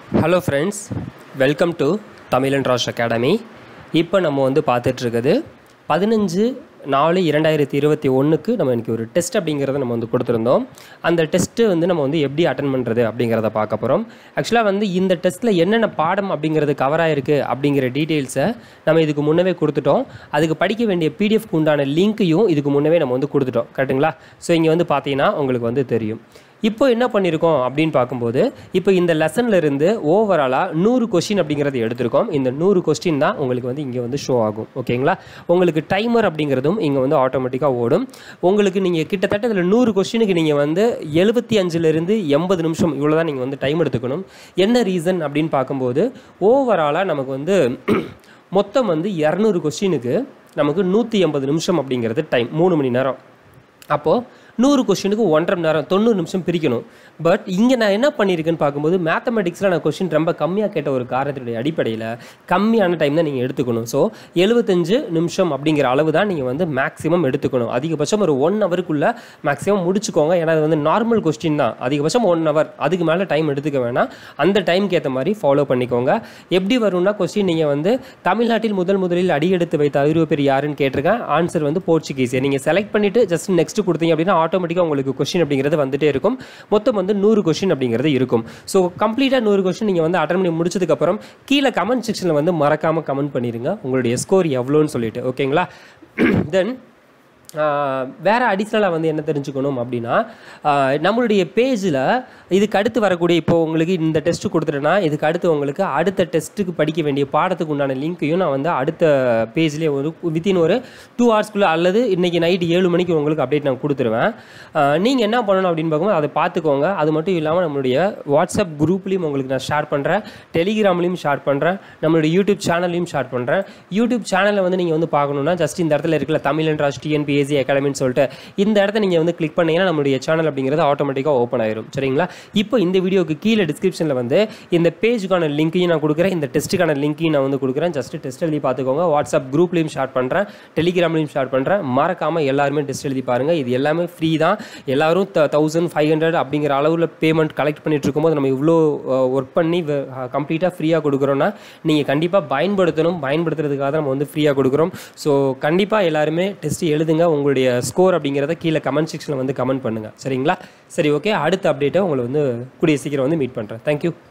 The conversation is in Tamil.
hello friends welcome to Tamil and Raj academy இப்போ நம்ம வந்து பார்த்துட்ருக்குது பதினஞ்சு நாலு இரண்டாயிரத்தி இருபத்தி ஒன்றுக்கு நம்ம இன்றைக்கி ஒரு டெஸ்ட் அப்படிங்கிறத நம்ம வந்து கொடுத்துருந்தோம் அந்த டெஸ்ட்டு வந்து நம்ம வந்து எப்படி அட்டன் பண்ணுறது அப்படிங்கிறத பார்க்க போகிறோம் ஆக்சுவலாக வந்து இந்த டெஸ்ட்டில் என்னென்ன பாடம் அப்படிங்கிறது கவர் ஆயிருக்கு அப்படிங்கிற டீட்டெயில்ஸை நம்ம இதுக்கு முன்னவே கொடுத்துட்டோம் அதுக்கு படிக்க வேண்டிய பிடிஎஃப்க்கு உண்டான லிங்க்கையும் இதுக்கு முன்னவே நம்ம வந்து கொடுத்துட்டோம் கரெக்டுங்களா ஸோ இங்கே வந்து பார்த்தீங்கன்னா உங்களுக்கு வந்து தெரியும் இப்போ என்ன பண்ணியிருக்கோம் அப்படின்னு பார்க்கும்போது இப்போ இந்த லெசன்ல இருந்து ஓவராலாக நூறு கொஸ்டின் அப்படிங்கிறது எடுத்திருக்கோம் இந்த நூறு கொஸ்டின் தான் உங்களுக்கு வந்து இங்கே வந்து ஷோ ஆகும் ஓகேங்களா உங்களுக்கு டைமர் அப்படிங்கிறதும் இங்கே வந்து ஆட்டோமேட்டிக்காக ஓடும் உங்களுக்கு நீங்கள் கிட்டத்தட்ட இதில் நூறு கொஸ்டினுக்கு நீங்கள் வந்து எழுபத்தி அஞ்சுலேருந்து எண்பது நிமிஷம் இவ்வளோ தான் நீங்கள் வந்து டைம் எடுத்துக்கணும் என்ன ரீசன் அப்படின்னு பார்க்கும்போது ஓவராலாக நமக்கு வந்து மொத்தம் வந்து இரநூறு கொஸ்டினுக்கு நமக்கு நூற்றி எண்பது நிமிஷம் அப்படிங்கிறது டைம் மூணு மணி நேரம் அப்போது நூறு கொஸ்டினுக்கு ஒன்றரை மணி நேரம் தொண்ணூறு நிமிஷம் பிரிக்கணும் பட் இங்கே நான் என்ன பண்ணியிருக்கேன்னு பார்க்கும்போது மேத்தமெட்டிக்ஸில் நான் கொஸ்டின் ரொம்ப கம்மியாக கேட்ட ஒரு காரணத்தினுடைய அடிப்படையில் கம்மியான டைம் தான் நீங்கள் எடுத்துக்கணும் ஸோ எழுபத்தஞ்சு நிமிஷம் அப்படிங்கிற அளவு தான் நீங்கள் வந்து மேக்ஸிமம் எடுத்துக்கணும் அதிகபட்சம் ஒரு ஒன் ஹவருக்குள்ளே மேக்ஸிமம் முடிச்சுக்கோங்க ஏன்னா அது வந்து நார்மல் கொஸ்டின் தான் அதிகபட்சம் ஒன் ஹவர் அதுக்கு மேலே டைம் எடுத்துக்க வேணாம் அந்த டைம்க்கு ஏற்ற மாதிரி ஃபாலோ பண்ணிக்கோங்க எப்படி வரும்னா கொஸ்டின் நீங்கள் வந்து தமிழ்நாட்டில் முதல் முதலில் அடியெடுத்து வைத்த ஐரோப்பியர் யாருன்னு கேட்டிருக்கேன் ஆன்சர் வந்து போர்ச்சுகீஸ் நீங்கள் செலக்ட் பண்ணிவிட்டு ஜஸ்ட் நெக்ஸ்ட் கொடுத்தீங்க அப்படின்னா ஆட்டோமேட்டிக்காக உங்களுக்கு கொஸ்டின் அப்படிங்கிறது வந்துட்டே இருக்கும் மொத்தம் வந்து நூறு கொஸ்டின் அப்படிங்கிறது இருக்கும் ஸோ கம்ப்ளீட்டாக நூறு கொஸ்டின் நீங்கள் வந்து அட்டன் பண்ணி முடிச்சதுக்கப்புறம் கீழே கமெண்ட் செக்ஷனில் வந்து மறக்காமல் கமெண்ட் பண்ணிடுங்க உங்களுடைய ஸ்கோர் எவ்வளோன்னு சொல்லிட்டு ஓகேங்களா தென் வேறு அடிஷ்னலாக வந்து என்ன தெரிஞ்சுக்கணும் அப்படின்னா ஆஹ் நம்மளுடைய பேஜில் இதுக்கு அடுத்து வரக்கூடிய இப்போ உங்களுக்கு இந்த டெஸ்ட்டு கொடுத்துட்டேன்னா இதுக்கு அடுத்து உங்களுக்கு அடுத்த டெஸ்ட்டுக்கு படிக்க வேண்டிய பாடத்துக்கு உண்டான லிங்க்கையும் நான் வந்து அடுத்த பேஜ்லேயே ஒரு வித்தின் ஒரு டூ ஹவர்ஸ்க்குள்ளே அல்லது இன்றைக்கி நைட் ஏழு மணிக்கு உங்களுக்கு அப்டேட் நான் கொடுத்துருவேன் நீங்கள் என்ன பண்ணணும் அப்படின்னு பார்க்கும்போது அதை பார்த்துக்கோங்க அது மட்டும் இல்லாமல் நம்மளுடைய வாட்ஸ்அப் குரூப்லேயும் உங்களுக்கு நான் ஷேர் பண்ணுறேன் டெலிகிராம்லேயும் ஷேர் பண்ணுறேன் நம்மளுடைய யூடியூப் சேனல்லையும் ஷேர் பண்ணுறேன் யூடியூப் சேனலில் வந்து நீங்கள் வந்து பார்க்கணுன்னா ஜஸ்ட் இந்த இடத்துல இருக்கல Tamil and Raj TNPSC அகாடமின்னு சொல்லிட்டு இந்த இடத்த நீங்கள் வந்து கிளிக் பண்ணீங்கன்னா நம்மளுடைய சேனல் அப்படிங்கிறது ஆட்டோமேட்டிக்காக ஓப்பன் ஆயிரும் சரிங்களா இப்போ இந்த வீடியோக்கு கீழே டிஸ்கிரிப்ஷனில் வந்து இந்த பேஜுக்கான லிங்க்கையும் நான் கொடுக்குறேன் இந்த டெஸ்ட்டுக்கான லிங்க்கையும் நான் வந்து கொடுக்குறேன் ஜஸ்ட் டெஸ்ட் எழுதி பார்த்துக்கோங்க வாட்ஸ்அப் குரூப்லையும் ஷேர் பண்ணுறேன் டெலிகிராம்லையும் ஷேர் பண்ணுறேன் மறக்காமல் எல்லாருமே டெஸ்ட் எழுதி பாருங்கள் இது எல்லாமே ஃப்ரீ தான் எல்லாரும் தௌசண்ட் ஃபைவ் ஹண்ட்ரட் அப்படிங்கிற அளவில் பேமெண்ட் கலெக்ட் பண்ணிட்டு இருக்கும்போது நம்ம இவ்வளோ ஒர்க் பண்ணி கம்ப்ளீட்டாக ஃப்ரீயாக கொடுக்குறோன்னா நீங்கள் கண்டிப்பாக பயன்படுத்தணும் பயன்படுத்துறதுக்காக தான் நம்ம வந்து ஃப்ரீயாக கொடுக்குறோம் ஸோ கண்டிப்பாக எல்லாருமே டெஸ்ட் எழுதுங்க உங்களுடைய ஸ்கோர் அப்படிங்கிறத கீழே கமெண்ட் செக்ஷனில் வந்து கமெண்ட் பண்ணுங்கள் சரிங்களா சரி ஓகே அடுத்த அப்டேட்டை உங்களை வந்து கூடிய சீக்கிரம் வந்து மீட் பண்ணுறேன் தேங்க்யூ